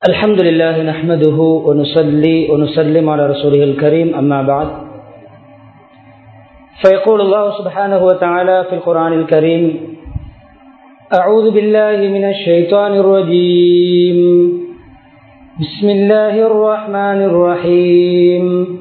الحمد لله نحمده ونصلي ونسلم على رسوله الكريم أما بعد فيقول الله سبحانه وتعالى في القرآن الكريم أعوذ بالله من الشيطان الرجيم بسم الله الرحمن الرحيم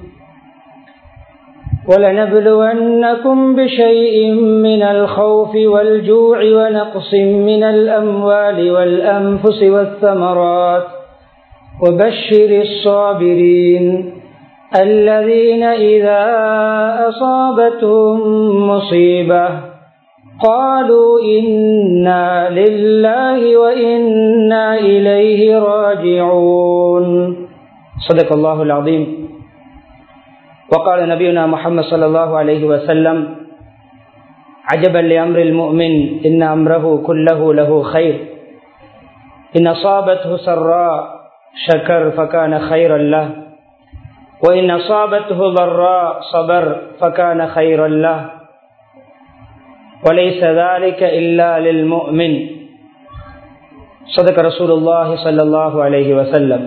ولنبلونكم بشيء من الخوف والجوع ونقص من الأموال والأنفس والثمرات وبشر الصابرين الذين إذا أصابتهم مصيبة قالوا إنا لله وإنا إليه راجعون صدق الله العظيم وقال نبينا محمد صلى الله عليه وسلم عجبا لأمر المؤمن إن أمره كله له خير إن أصابته سراء شكر فكان خيرا له وإن أصابته ضراء صبر فكان خيرا له وليس ذلك إلا للمؤمن صدق رسول الله صلى الله عليه وسلم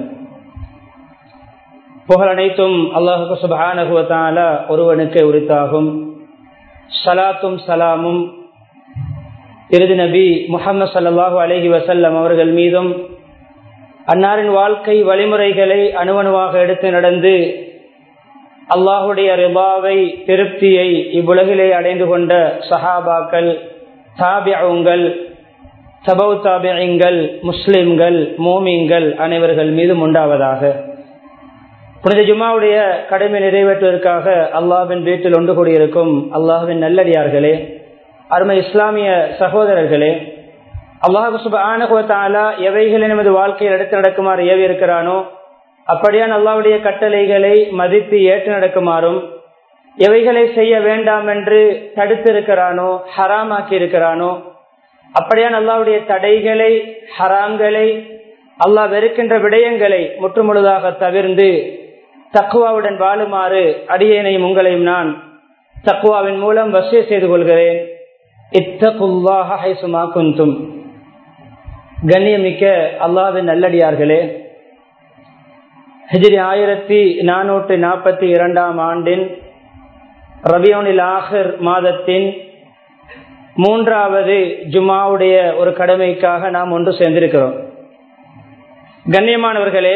புகழ் அனைத்தும் அல்லாஹு சுபஹானகுவத்தால ஒருவனுக்கு உரித்தாகும் சலாத்தும் சலாமும் இறுதி நபி முகமது சல்லாஹூ அலஹி வசல்லம் அவர்கள் மீதும் அன்னாரின் வாழ்க்கை வழிமுறைகளை அணுவணுவாக எடுத்து நடந்து அல்லாஹுடைய ரிபாவை திருப்தியை இவ்வுலகிலே அடைந்து கொண்ட சஹாபாக்கள் தாபியங்கள் சபௌ தாபியங்கள் முஸ்லிம்கள் மோமிங்கள் அனைவர்கள் மீதும் உண்டாவதாக புனித ஜுமாவுடைய கடமை நிறைவேற்றுவதற்காக அல்லாஹின் வீட்டில் ஒன்று கூடியிருக்கும் அல்லாஹுவின் நல்லடியார்களே அருமை இஸ்லாமிய சகோதரர்களே அல்லாஹு சுபானகுவத்தாலா எவைகளை நமது வாழ்க்கையில் எடுத்து நடக்குமாறு ஏவி இருக்கிறானோ அப்படியான் அல்லாவுடைய கட்டளைகளை மதித்து ஏற்று நடக்குமாறும் எவைகளை செய்ய வேண்டாம் என்று தடுத்திருக்கிறானோ ஹராமாக்கி இருக்கிறானோ அப்படியான் அல்லாவுடைய தடைகளை ஹராம்களை அல்லாஹ் வெறுக்கின்ற விடயங்களை முற்றுமுழுதாக தவிர்ந்து தக்குவாவுடன் வாழுமாறு அடியேனையும் உங்களையும் நான் தக்குவாவின் மூலம் வசிய செய்து கொள்கிறேன் இத்தகுல்லாஹுமா குந்தும் கண்ணியமிக்க அல்லாவின் நல்லடியார்களே ஹிஜிரி ஆயிரத்தி நானூற்றி நாற்பத்தி இரண்டாம் ஆண்டின் ரபியோனில் ஆஹிர் மாதத்தின் மூன்றாவது ஜுமாவுடைய ஒரு கடமைக்காக நாம் ஒன்று சேர்ந்திருக்கிறோம் கண்ணியமானவர்களே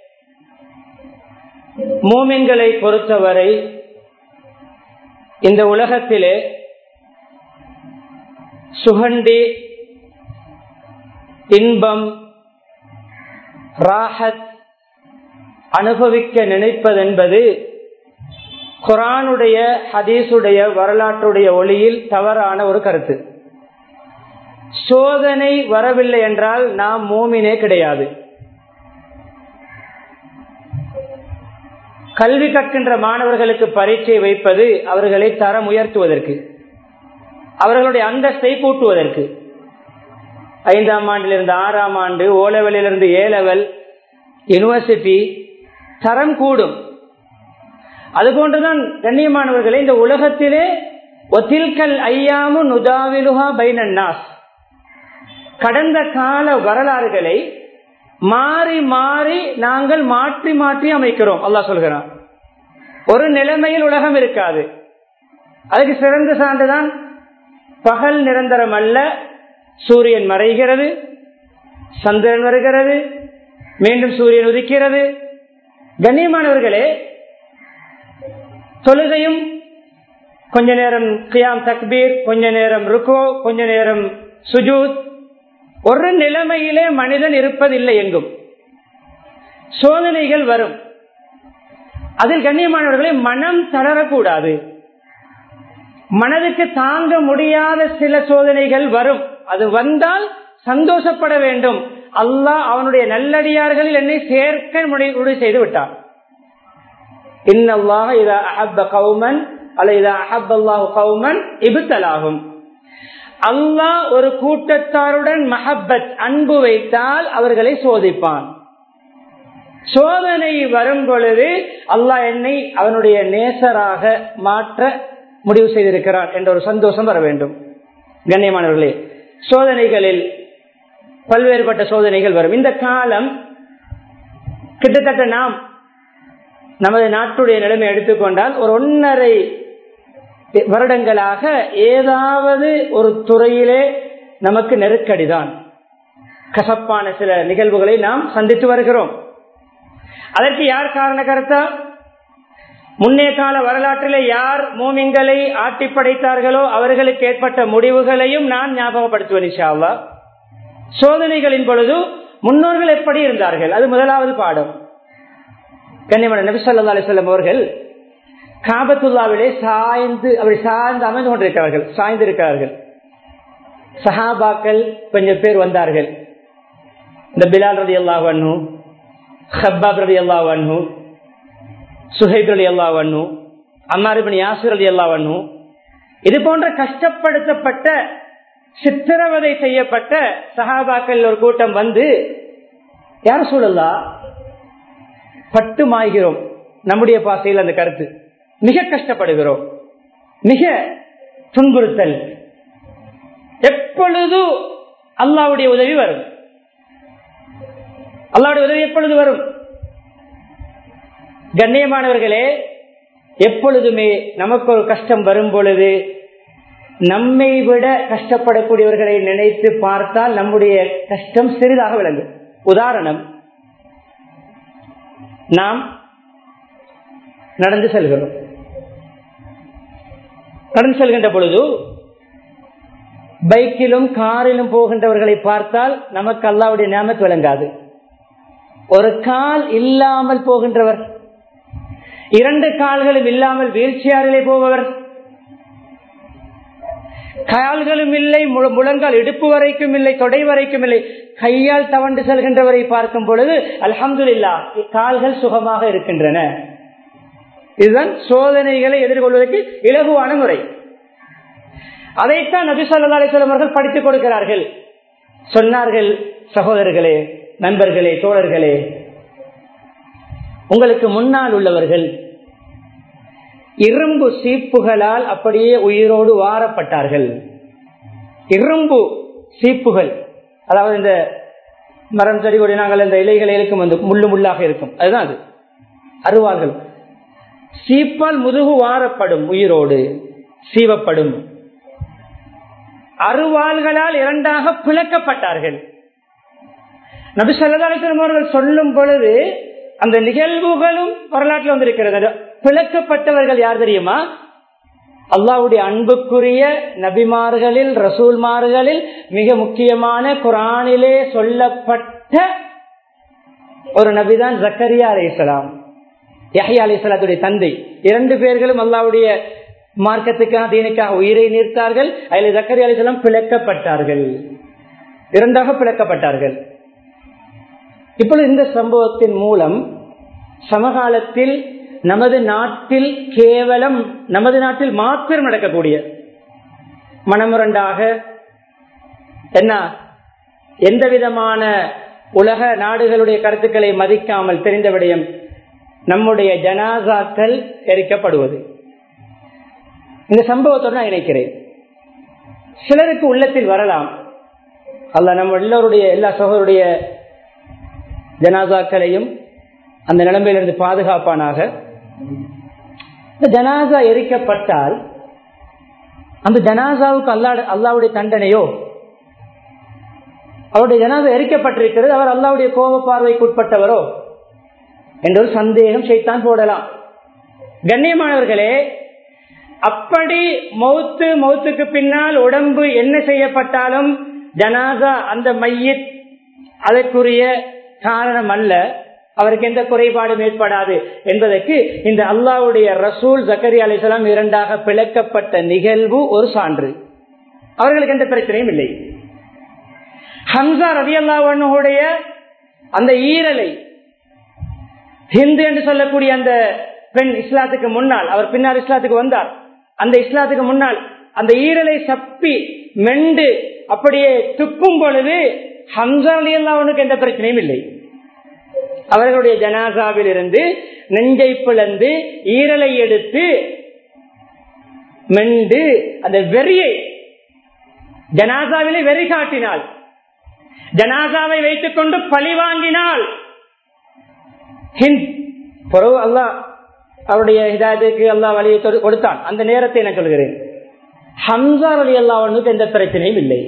மூமின்களை பொறுத்தவரை இந்த உலகத்திலே சுகண்டி இன்பம் ராஹத் அனுபவிக்க நினைப்பதென்பது குரானுடைய ஹதீஸுடைய வரலாற்றுடைய ஒளியில் தவறான ஒரு கருத்து சோதனை வரவில்லை என்றால் நாம் மூமினே கிடையாது கல்வி கற்கின்ற மாணவர்களுக்கு பரீட்சை வைப்பது அவர்களை தரம் உயர்த்துவதற்கு அவர்களுடைய அந்தஸ்தை கூட்டுவதற்கு ஐந்தாம் ஆண்டிலிருந்து ஆறாம் ஆண்டு ஓ லெவலிலிருந்து ஏ லெவல் யூனிவர்சிட்டி தரம் கூடும் அதுபோன்றுதான் கண்ணியமானவர்களே இந்த உலகத்திலே ஒத்தில்கல் ஐயாமு நுதாவிலுஹா பைனன்னாஸ் கடந்த கால வரலாறுகளை மாறி மாறி நாங்கள் மாற்றி மாற்றி அமைக்கிறோம் அல்லா சொல்கிறான் ஒரு நிலைமையில் உலகம் இருக்காது அதுக்கு சிறந்த சான்றுதான் பகல் நிரந்தரம் அல்ல சூரியன் மறைகிறது சந்திரன் வருகிறது மீண்டும் சூரியன் உதிக்கிறது கண்ணியமானவர்களே தொழுகையும் கொஞ்ச நேரம் கியாம் தக்பீர் கொஞ்ச நேரம் ருக்கோ கொஞ்ச நேரம் சுஜூத் ஒரு நிலைமையிலே மனிதன் இருப்பதில்லை எங்கும் சோதனைகள் வரும் அதில் கண்ணியமானவர்களை மனம் தளரக்கூடாது மனதுக்கு தாங்க முடியாத சில சோதனைகள் வரும் அது வந்தால் சந்தோஷப்பட வேண்டும் அல்லாஹ் அவனுடைய நல்லடியார்களில் என்னை சேர்க்க முடிவு செய்து விட்டான் இன்னல்லாக இதா அஹப்ப கௌமன் அல்ல இதா அஹப் அல்லாஹு கௌமன் இபுத்தலாகும் அல்லாஹ் ஒரு கூட்டத்தாருடன் மஹப்பத் அன்பு வைத்தால் அவர்களை சோதிப்பான் சோதனை வரும் பொழுது அல்லாஹ் என்னை அவனுடைய நேசராக மாற்ற முடிவு செய்திருக்கிறான் என்ற ஒரு சந்தோஷம் வர வேண்டும் கண்ணியமானவர்களே சோதனைகளில் பல்வேறுபட்ட சோதனைகள் வரும் இந்த காலம் கிட்டத்தட்ட நாம் நமது நாட்டுடைய நிலைமை எடுத்துக்கொண்டால் ஒரு ஒன்னரை வருடங்களாக ஏதாவது ஒரு துறையிலே நமக்கு நெருக்கடிதான் கசப்பான சில நிகழ்வுகளை நாம் சந்தித்து வருகிறோம் அதற்கு யார் காரண கருத்தா முன்னே கால வரலாற்றிலே யார் மூமிங்களை ஆட்டி படைத்தார்களோ அவர்களுக்கு ஏற்பட்ட முடிவுகளையும் நான் ஞாபகப்படுத்துவேன் இஷாவா சோதனைகளின் பொழுது முன்னோர்கள் எப்படி இருந்தார்கள் அது முதலாவது பாடம் கண்ணியமான நபிசல்லா அலிசல்லம் அவர்கள் காபத்துல்லாவிலே சாய்ந்து அப்படி சாய்ந்து அமைந்து கொண்டிருக்கிறார்கள் சாய்ந்து இருக்கிறார்கள் சஹாபாக்கள் கொஞ்சம் பேர் வந்தார்கள் இந்த பிலால் ரதி அல்லா வண்ணு ஹப்பாப் ரதி அல்லா வண்ணு சுஹைப் ரதி அல்லா வண்ணு அம்மாரிபின் யாசிர் ரதி அல்லா வண்ணு இது போன்ற கஷ்டப்படுத்தப்பட்ட சித்திரவதை செய்யப்பட்ட சஹாபாக்கள் ஒரு கூட்டம் வந்து யார் சூழல்லா பட்டு மாய்கிறோம் நம்முடைய பாசையில் அந்த கருத்து மிக கஷ்டப்படுகிறோம் மிக துன்புறுத்தல் எப்பொழுது அல்லாவுடைய உதவி வரும் அல்லாவுடைய உதவி எப்பொழுது வரும் கண்ணியமானவர்களே எப்பொழுதுமே நமக்கு ஒரு கஷ்டம் வரும் பொழுது நம்மை விட கஷ்டப்படக்கூடியவர்களை நினைத்து பார்த்தால் நம்முடைய கஷ்டம் சிறிதாக விளங்கும் உதாரணம் நாம் நடந்து செல்கிறோம் நடந்து செல்கின்ற பொழுது பைக்கிலும் காரிலும் போகின்றவர்களை பார்த்தால் நமக்கு அல்லாவுடைய ஞாபகம் விளங்காது ஒரு கால் இல்லாமல் போகின்றவர் இரண்டு கால்களும் இல்லாமல் வீழ்ச்சியாரிலே போபவர் கால்களும் இல்லை முழங்கால் இடுப்பு வரைக்கும் இல்லை தொடை வரைக்கும் இல்லை கையால் தவண்டு செல்கின்றவரை பார்க்கும் பொழுது அலமது இல்லா கால்கள் சுகமாக இருக்கின்றன இதுதான் சோதனைகளை எதிர்கொள்வதற்கு இலகுவான முறை அதைத்தான் நபி சொல்லா அலிஸ்லாம் அவர்கள் படித்துக் கொடுக்கிறார்கள் சொன்னார்கள் சகோதரர்களே நண்பர்களே தோழர்களே உங்களுக்கு முன்னால் உள்ளவர்கள் இரும்பு சீப்புகளால் அப்படியே உயிரோடு வாரப்பட்டார்கள் இரும்பு சீப்புகள் அதாவது இந்த மரம் செடி கொடி நாங்கள் இந்த இலைகளை இருக்கும் அந்த முள்ளு முள்ளாக இருக்கும் அதுதான் அது அருவாள்கள் சீப்பால் முதுகு வாரப்படும் உயிரோடு சீவப்படும் அருவாள்களால் இரண்டாக பிளக்கப்பட்டார்கள் நபி சொல்லதாலிசனம் அவர்கள் சொல்லும் பொழுது அந்த நிகழ்வுகளும் வரலாற்றில் வந்திருக்கிறது பிளக்கப்பட்டவர்கள் யார் தெரியுமா அல்லாவுடைய அன்புக்குரிய நபிமார்களில் ரசூல்மார்களில் மிக முக்கியமான குரானிலே சொல்லப்பட்ட ஒரு நபிதான் ஜக்கரியா அலி இஸ்லாம் யஹியா அலி இஸ்லாத்துடைய தந்தை இரண்டு பேர்களும் அல்லாவுடைய மார்க்கத்துக்காக தீனுக்காக உயிரை நீர்த்தார்கள் அதில் ஜக்கரி அலி இஸ்லாம் பிளக்கப்பட்டார்கள் இரண்டாக பிளக்கப்பட்டார்கள் இப்பொழுது இந்த சம்பவத்தின் மூலம் சமகாலத்தில் நமது நாட்டில் கேவலம் நமது நாட்டில் மாத்திரம் நடக்கக்கூடிய மனமுரண்டாக என்ன எந்த விதமான உலக நாடுகளுடைய கருத்துக்களை மதிக்காமல் தெரிந்த விடயம் நம்முடைய ஜனாசாக்கள் எரிக்கப்படுவது இந்த சம்பவத்தோடு நான் இணைக்கிறேன் சிலருக்கு உள்ளத்தில் வரலாம் அல்ல நம்ம எல்லோருடைய எல்லா சகோதருடைய ஜனாசாக்களையும் அந்த நிலைமையிலிருந்து பாதுகாப்பானாக இந்த ஜனாசா எரிக்கப்பட்டால் அந்த ஜனாசாவுக்கு அல்லா அல்லாவுடைய தண்டனையோ அவருடைய ஜனாசா எரிக்கப்பட்டிருக்கிறது அவர் அல்லாவுடைய கோப பார்வைக்கு உட்பட்டவரோ என்ற ஒரு சந்தேகம் செய்தான் போடலாம் கண்ணியமானவர்களே அப்படி மௌத்து மௌத்துக்கு பின்னால் உடம்பு என்ன செய்யப்பட்டாலும் ஜனாசா அந்த மையத் அதற்குரிய காரணம் அல்ல அவருக்கு எந்த குறைபாடும் ஏற்படாது என்பதற்கு இந்த அல்லாவுடைய ரசூல் ஜக்கரி அலிசலாம் இரண்டாக பிளக்கப்பட்ட நிகழ்வு ஒரு சான்று அவர்களுக்கு எந்த பிரச்சனையும் இல்லை ஹம்சா ரவி அல்லாவுடைய அந்த ஈரலை ஹிந்து என்று சொல்லக்கூடிய அந்த பெண் இஸ்லாத்துக்கு முன்னால் அவர் பின்னால் இஸ்லாத்துக்கு வந்தார் அந்த இஸ்லாத்துக்கு முன்னால் அந்த ஈரலை சப்பி மெண்டு அப்படியே துப்பும் பொழுது ஹம்சா அலி அல்லாவுக்கு எந்த பிரச்சனையும் இல்லை அவர்களுடைய ஜனாசாவில் இருந்து நெஞ்சை பிளந்து ஈரலை எடுத்து மெண்டு அந்த வெறியை ஜனாசாவிலே வெறி காட்டினாள் ஜனாசாவை வைத்துக் கொண்டு பழி வாங்கினால் ஹிந்த் பிறகு அல்லாஹ் அவருடைய ஹிதாயத்துக்கு அல்லாஹ் வழியை தொடு- கொடுத்தான் அந்த நேரத்தை நான் சொல்கிறேன் ஹம்சார் அலி அல்லாவனுக்கு எந்த பிரச்சனையும் இல்லை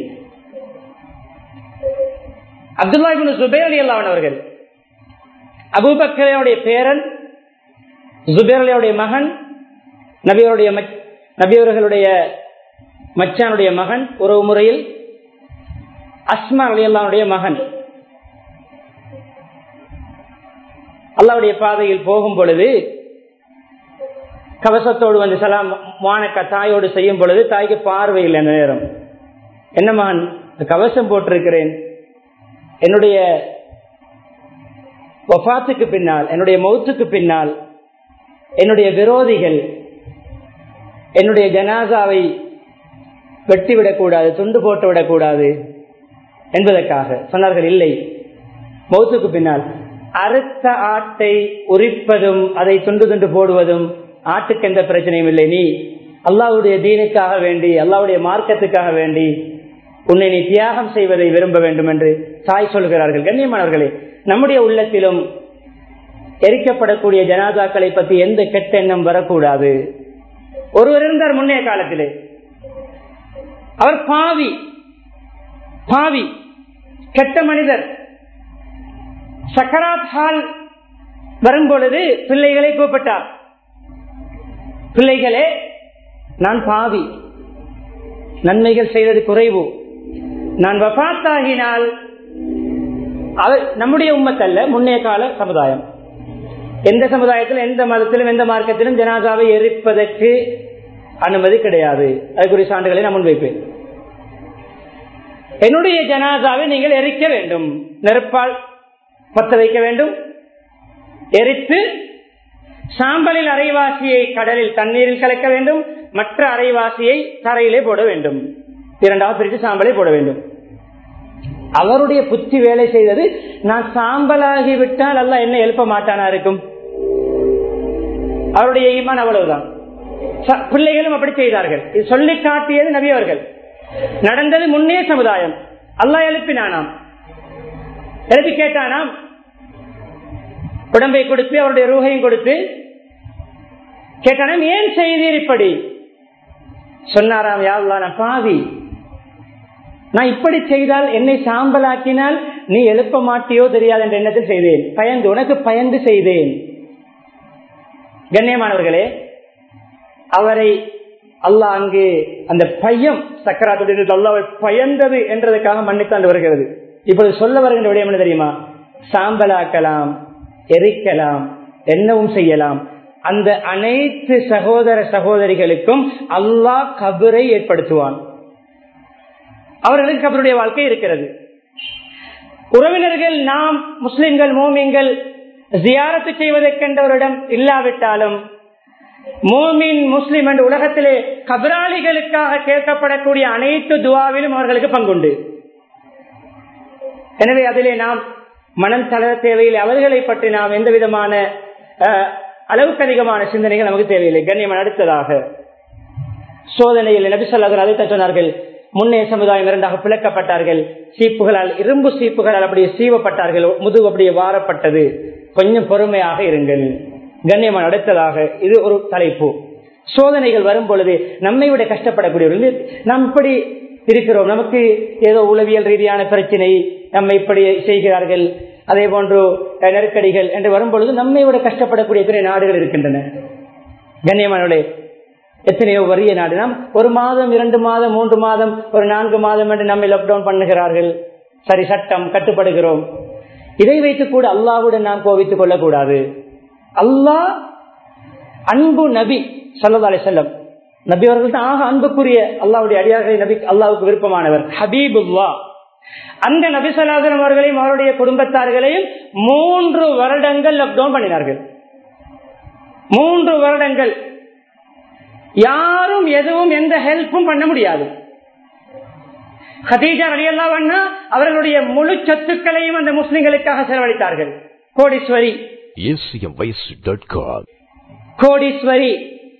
அப்துல்லா இப்னு சுபைர் அலி அல்லாவன் அவர்கள் அபூபக்கரையுடைய பேரன் ஜுபேர் அலியுடைய மகன் நபியருடைய மச்- நபியவர்களுடைய மச்சானுடைய மகன் உறவு முறையில் அஸ்மா அலி அல்லாவுடைய மகன் அல்லாவுடைய பாதையில் போகும் பொழுது கவசத்தோடு வந்து சலாம் மானக்க தாயோடு செய்யும் பொழுது தாய்க்கு பார்வை இல்லை அந்த நேரம் என்ன மகன் கவசம் போட்டிருக்கிறேன் என்னுடைய வஃபாத்துக்கு பின்னால் என்னுடைய மௌத்துக்கு பின்னால் என்னுடைய விரோதிகள் என்னுடைய ஜனாசாவை வெட்டிவிடக்கூடாது துண்டு போட்டு விடக்கூடாது என்பதற்காக சொன்னார்கள் இல்லை மௌத்துக்கு பின்னால் அறுத்த ஆட்டை உரிப்பதும் அதை துண்டு துண்டு போடுவதும் ஆட்டுக்கு எந்த பிரச்சனையும் இல்லை நீ அல்லாவுடைய தீனுக்காக வேண்டி அல்லாவுடைய மார்க்கத்துக்காக வேண்டி உன்னை நீ தியாகம் செய்வதை விரும்ப வேண்டும் என்று தாய் சொல்கிறார்கள் கண்ணியமானவர்களே நம்முடைய உள்ளத்திலும் எரிக்கப்படக்கூடிய ஜனாதாக்களை பற்றி எந்த கெட்ட எண்ணம் வரக்கூடாது ஒருவர் இருந்தார் முன்னைய காலத்திலே அவர் பாவி பாவி கெட்ட மனிதர் சக்கராத் ஹால் வரும் பொழுது பிள்ளைகளை கூப்பிட்டார் பிள்ளைகளே நான் பாவி நன்மைகள் செய்வது குறைவு நான் வபாத்தாகினால் அவர் நம்முடைய உம்மத்தல்ல முன்னைய கால சமுதாயம் எந்த சமுதாயத்திலும் எந்த மதத்திலும் எந்த மார்க்கத்திலும் ஜனாதாவை எரிப்பதற்கு அனுமதி கிடையாது அதுக்குரிய சான்றுகளை நான் முன்வைப்பேன் என்னுடைய ஜனாதாவை நீங்கள் எரிக்க வேண்டும் நெருப்பால் பத்த வைக்க வேண்டும் எரித்து சாம்பலில் அரைவாசியை கடலில் தண்ணீரில் கலக்க வேண்டும் மற்ற அரைவாசியை தரையிலே போட வேண்டும் இரண்டாவது பிரித்து சாம்பலை போட வேண்டும் அவருடைய புத்தி வேலை செய்தது நான் சாம்பலாகி விட்டால் அல்ல என்ன எழுப்ப மாட்டானா இருக்கும் அவருடைய ஈமான் அவ்வளவுதான் ச- பிள்ளைகளும் அப்படி செய்தார்கள் இது சொல்லி காட்டியது நபி அவர்கள் நடந்தது முன்னே சமுதாயம் அல்லாஹ் எழுப்பினானாம் எழுப்பி கேட்டானாம் உடம்பை கொடுத்து அவருடைய ரூகையும் கொடுத்து கேட்டானாம் ஏன் செய்தீர் இப்படி சொன்னாராம் யாருலா நான் பாவி நான் இப்படி செய்தால் என்னை சாம்பலாக்கினால் நீ எழுப்ப மாட்டியோ தெரியாது என்ற எண்ணத்தில் செய்தேன் பயந்து உனக்கு பயந்து செய்தேன் கண்ணியமானவர்களே அவரை அல்லாஹ் அங்கு அந்த பையம் சக்கராத்துடைய அல்லாவை பயந்தது என்றதுக்காக மன்னித்தாண்டு வருகிறது இப்பொழுது சொல்ல வருகின்ற விடயம் என்ன தெரியுமா சாம்பலாக்கலாம் எரிக்கலாம் என்னவும் செய்யலாம் அந்த அனைத்து சகோதர சகோதரிகளுக்கும் அல்லாஹ் கபரை ஏற்படுத்துவான் அவர்களுக்கு கபருடைய வாழ்க்கை இருக்கிறது உறவினர்கள் நாம் முஸ்லிம்கள் மோமியங்கள் ஜியாரத்து செய்வதற்கென்ற ஒரு இடம் இல்லாவிட்டாலும் மோமின் முஸ்லிம் என்ற உலகத்திலே கபராளிகளுக்காக கேட்கப்படக்கூடிய அனைத்து துவாவிலும் அவர்களுக்கு பங்குண்டு எனவே அதிலே நாம் மனம் தளர தேவையில்லை அவர்களை பற்றி நாம் எந்த விதமான அஹ், அளவுக்கு அதிகமான சிந்தனைகள் நமக்கு தேவையில்லை கண்ணியமன் அடுத்ததாக சோதனையில் நபிசல்லாதன் அதைத்தான் சொன்னார்கள் முன்னே சமுதாயம் இரண்டாக பிளக்கப்பட்டார்கள் சீப்புகளால் இரும்பு சீப்புகளால் அப்படியே சீவப்பட்டார்கள் முதுகு அப்படியே வாரப்பட்டது கொஞ்சம் பொறுமையாக இருங்கள் கண்ணியமான அடுத்ததாக இது ஒரு தலைப்பு சோதனைகள் வரும் பொழுது நம்மை விட கஷ்டப்படக்கூடியவர்கள் நாம் இப்படி இருக்கிறோம் நமக்கு ஏதோ உளவியல் ரீதியான பிரச்சனை நம்மை இப்படி செய்கிறார்கள் அதே போன்று அஹ், நெருக்கடிகள் என்று வரும்பொழுது நம்மை விட கஷ்டப்படக்கூடிய எத்தனை நாடுகள் இருக்கின்றன கண்ணியமானவர்களே எத்தனையோ வறிய நாடு நாம் ஒரு மாதம் இரண்டு மாதம் மூன்று மாதம் ஒரு நான்கு மாதம் என்று நம்மை லாக்டவுன் பண்ணுகிறார்கள் சரி சட்டம் கட்டுப்படுகிறோம் இதை வைத்து கூட அல்லாவுடன் நாம் கோவித்துக் கொள்ளக்கூடாது அல்லாஹ் அன்பு நபி சல்லா அலி செல்லம் நபி அவர்கள் தான் ஆக அன்புக்குரிய அல்லாவுடைய அடியார்களை நபி அல்லாவுக்கு விருப்பமானவர் ஹபீபுல்லா அந்த நபி சொல்லாதன் அவர்களையும் அவருடைய குடும்பத்தார்களையும் மூன்று வருடங்கள் லாக்டவுன் பண்ணினார்கள் மூன்று வருடங்கள் யாரும் எதுவும் எந்த ஹெல்ப்பும் பண்ண முடியாது ஹதீஜா அலியல்லா அவர்களுடைய முழு சொத்துக்களையும் அந்த முஸ்லிம்களுக்காக செலவழித்தார்கள் கோடீஸ்வரி acmvoice.com. கோடீஸ்வரி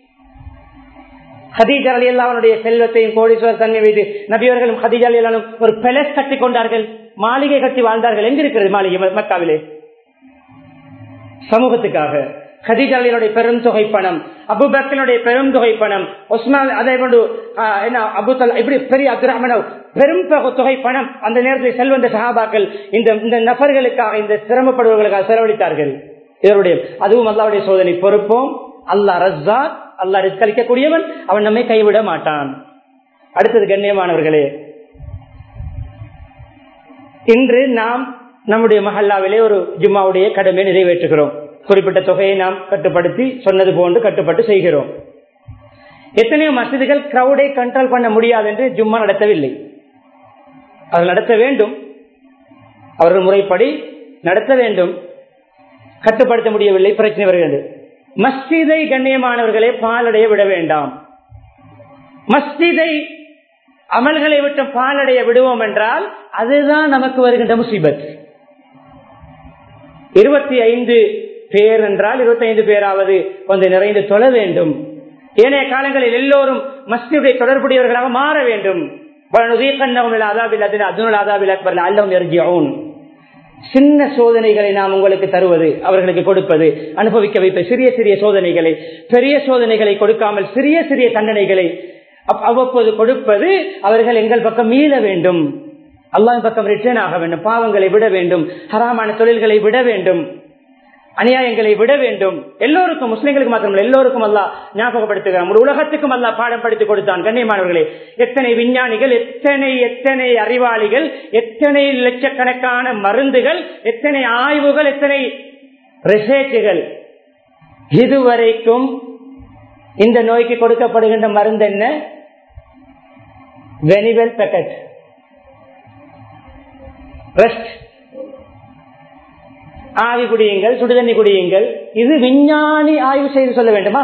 ஹதீஜா அலி அல்லாவுடைய செல்வத்தையும் கோடீஸ்வரர் தன்னை வைத்து நபியவர்களும் ஹதீஜா அலி அல்லாவும் ஒரு பெலஸ் கட்டி கொண்டார்கள் மாளிகை கட்டி வாழ்ந்தார்கள் எங்க இருக்கிறது மாளிகை ம- மக்காவிலே சமூகத்துக்காக ஹதீஜாலினுடைய பெரும் தொகை பணம் அபுபக்கனுடைய பெரும் தொகை பணம் உஸ்மான் அதே போன்று ஆஹ், என்ன அபுதல் இப்படி பெரிய அப்துல் ரஹ்மான் பெரும் தொகை- தொகை பணம் அந்த நேரத்தில் செல்வந்த சகாபாக்கள் இந்த இந்த நபர்களுக்காக இந்த சிரமப்படுபவர்களுக்காக செலவழித்தார்கள் இதனுடைய அதுவும் அல்லாவுடைய சோதனை பொறுப்போம் அல்லாஹ் ரஸ்ஸாக் அல்லாஹ் ரிஸ்க் அளிக்கக்கூடியவன் அவன் நம்மை கைவிட மாட்டான் அடுத்தது கண்ணியமானவர்களே இன்று நாம் நம்முடைய மஹல்லாவிலே ஒரு ஜும்மாவுடைய கடமை நிறைவேற்றுகிறோம் குறிப்பிட்ட தொகையை நாம் கட்டுப்படுத்தி சொன்னது போன்று கட்டுப்பட்டு செய்கிறோம் எத்தனையோ மசிதிகள் கிரௌடை கண்ட்ரோல் பண்ண முடியாது என்று ஜும்மா நடத்தவில்லை அவர்கள் நடத்த வேண்டும் அவர்கள் முறைப்படி நடத்த வேண்டும் கட்டுப்படுத்த முடியவில்லை பிரச்சனை வருகிறது மஸ்ஜிதை கண்ணியமானவர்களை பாலடைய விட வேண்டாம் மஸ்ஜிதை அமல்களை விட்டு பாலடைய விடுவோம் என்றால் அதுதான் நமக்கு வருகின்ற முசீபத் இருபத்தி ஐந்து பேர் என்றால் இருபத்தி ஐந்து பேராவது வந்து நிறைந்து தொழ வேண்டும் ஏனைய காலங்களில் எல்லோரும் மஸ்ஜிதை தொடர்புடையவர்களாக மாற வேண்டும் சின்ன சோதனைகளை நாம் உங்களுக்கு தருவது அவர்களுக்கு கொடுப்பது அனுபவிக்க வைப்ப சிறிய சிறிய சோதனைகளை பெரிய சோதனைகளை கொடுக்காமல் சிறிய சிறிய தண்டனைகளை அப்- அவ்வப்போது கொடுப்பது அவர்கள் எங்கள் பக்கம் மீள வேண்டும் அல்லாஹ் பக்கம் ரிட்டர்ன் ஆக வேண்டும் பாவங்களை விட வேண்டும் ஹராமான தொழில்களை விட வேண்டும் அநியாயங்களை விட வேண்டும் எல்லோருக்கும் முஸ்லிம்களுக்கு மாத்திரம் எல்லோருக்கும் அல்லா ஞாபகப்படுத்துகிறான் ஒரு உலகத்துக்கும் அல்லா பாடம் படித்து கொடுத்தான் கண்ணியமானவர்களே எத்தனை விஞ்ஞானிகள் எத்தனை எத்தனை அறிவாளிகள் எத்தனை லட்சக்கணக்கான மருந்துகள் எத்தனை ஆய்வுகள் எத்தனை ரிசர்ச்சுகள் இதுவரைக்கும் இந்த நோய்க்கு கொடுக்கப்படுகின்ற மருந்து என்ன வெனிவெல் பேக்கெட் ரெஸ்ட் ஆவி குடியுங்கள் சுடுதண்ணி குடியுங்கள் இது விஞ்ஞானி ஆய்வு செய்து சொல்ல வேண்டுமா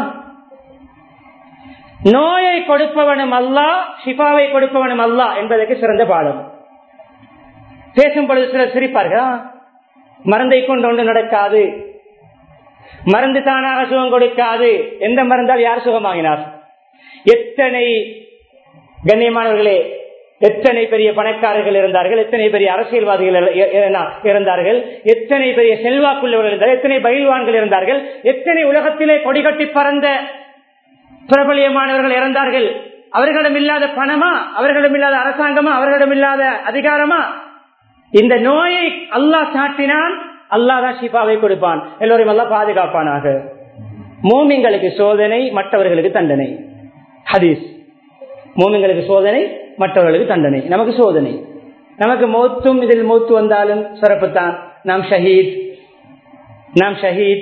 நோயை கொடுப்பவனும் அல்லா ஷிஃபாவை கொடுப்பவனும் அல்லா என்பதற்கு சிறந்த பாடம் பேசும் பொழுது சிலர் சிரிப்பார்களா மருந்தை கொண்டு ஒன்று நடக்காது மருந்து தானாக சுகம் கொடுக்காது எந்த மருந்தால் யார் சுகமாகினார் எத்தனை கண்ணியமானவர்களே எத்தனை பெரிய பணக்காரர்கள் இருந்தார்கள் எத்தனை பெரிய அரசியல்வாதிகள் இர- இர- இருந்தார்கள் எத்தனை பெரிய செல்வாக்குள்ளவர்கள் இருந்தார்கள் எத்தனை பயில்வான்கள் இருந்தார்கள் எத்தனை உலகத்திலே கொடிகட்டி பறந்த பிரபலியமானவர்கள் இறந்தார்கள் அவர்களிடம் இல்லாத பணமா அவர்களிடம் இல்லாத அரசாங்கமா அவர்களிடம் இல்லாத அதிகாரமா இந்த நோயை அல்லாஹ் சாட்டினான் அல்லாஹ் தான் ஷிஃபாவை கொடுப்பான் எல்லோரையும் அல்லாஹ் பாதுகாப்பானாக மூமிங்களுக்கு சோதனை மற்றவர்களுக்கு தண்டனை ஹதீஸ் மூமிங்களுக்கு சோதனை மற்றவர்களுக்கு தண்டனை நமக்கு சோதனை நமக்கு மௌத்தும் இதில் மௌத்து வந்தாலும் சிறப்புத்தான் நாம் ஷஹீத் நாம் ஷஹீத்